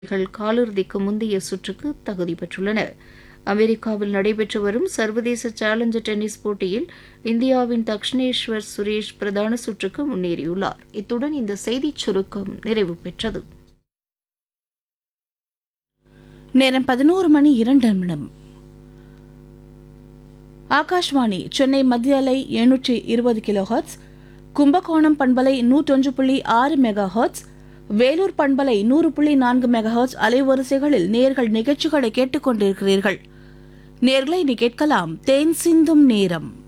வீரர்கள் காலிறுதிக்கு முந்தைய சுற்றுக்கு தகுதி பெற்றுள்ளனர் அமெரிக்காவில் நடைபெற்று வரும் சர்வதேச சேலஞ்சர் டென்னிஸ் போட்டியில் இந்தியாவின் தக்ஷனேஸ்வர் சுரேஷ் பிரதான சுற்றுக்கு முன்னேறியுள்ளார் இத்துடன் இந்த செய்திச் சுருக்கம் நிறைவு பெற்றது நேரம் பதினோரு மணி இரண்டு நிமிடம் ஆகாஷ்வாணி சென்னை மத்திய அலை எழுநூற்றி இருபது கிலோ ஹர்ட்ஸ் கும்பகோணம் பண்பலை நூற்றொன்று புள்ளி ஆறு மெகா ஹர்ட்ஸ் வேலூர் பண்பலை நூறு புள்ளி நான்கு மெகா ஹர்ட்ஸ் அலைவரிசைகளில் நேர்கள் நிகழ்ச்சிகளை கேட்டுக்கொண்டிருக்கிறீர்கள் நேர்களை இனி கேட்கலாம் தேன் சிந்தும் நேரம்